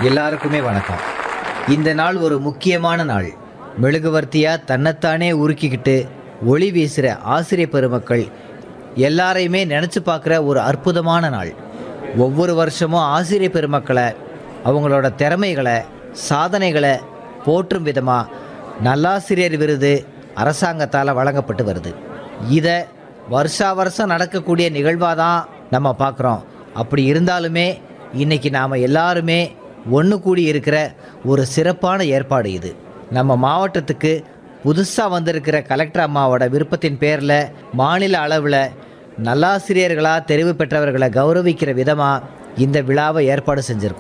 எல்லாருக்குமே வணக்கம் இந்த நாள் ஒரு முக்கியமான நாள் மெழுகுவர்த்தியா தன்னைத்தானே உருக்கிக்கிட்டு ஒளி வீசுகிற ஆசிரியர் பெருமக்கள் எல்லாரையுமே நினச்சி பார்க்குற ஒரு அற்புதமான நாள் ஒவ்வொரு வருஷமும் ஆசிரியர் பெருமக்களை அவங்களோட திறமைகளை சாதனைகளை போற்றும் விதமாக நல்லாசிரியர் விருது அரசாங்கத்தால் வழங்கப்பட்டு வருது இதை வருஷா வருஷம் நடக்கக்கூடிய நிகழ்வாக தான் நம்ம பார்க்குறோம் அப்படி இருந்தாலுமே இன்னைக்கு நாம் எல்லாருமே ஒன்று கூடி இருக்கிற ஒரு சிறப்பான ஏற்பாடு இது நம்ம மாவட்டத்துக்கு புதுசாக வந்திருக்கிற கலெக்டர் அம்மாவோட விருப்பத்தின் பேரில் மாநில அளவில் நல்லாசிரியர்களாக தெரிவு பெற்றவர்களை கௌரவிக்கிற விதமாக இந்த விழாவை ஏற்பாடு செஞ்சுருக்கோம்